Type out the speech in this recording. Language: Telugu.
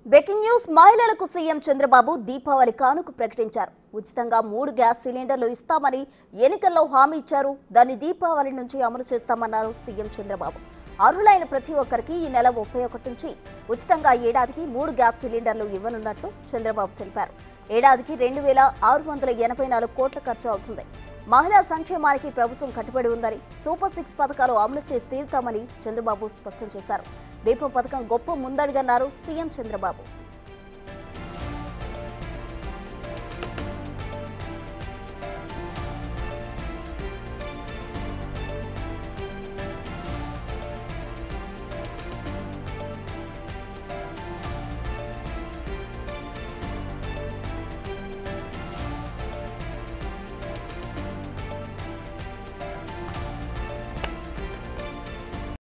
బ్రేకింగ్ న్యూస్ మహిళలకు సీఎం చంద్రబాబు దీపావళి కానుక ప్రకటించారు ఉచితంగా మూడు గ్యాస్ సిలిండర్లు ఇస్తామని ఎన్నికల్లో హామీ ఇచ్చారు దాన్ని దీపావళి నుంచి అమలు చేస్తామన్నారు సీఎం చంద్రబాబు అర్హులైన ప్రతి ఒక్కరికి ఈ నెల ముప్పై ఒకటి నుంచి ఉచితంగా ఏడాదికి మూడు గ్యాస్ సిలిండర్లు ఇవ్వనున్నట్లు చంద్రబాబు తెలిపారు ఏడాదికి రెండు వేల ఆరు వందల ఎనభై నాలుగు కోట్ల ఖర్చు అవుతుంది మహిళా సంక్షేమానికి ప్రభుత్వం కట్టుబడి ఉందని సూపర్ సిక్స్ పథకాలు అమలు చేసి తీరుతామని చంద్రబాబు స్పష్టం చేశారు దీపం పథకం గొప్ప ముందడుగన్నారు సీఎం చంద్రబాబు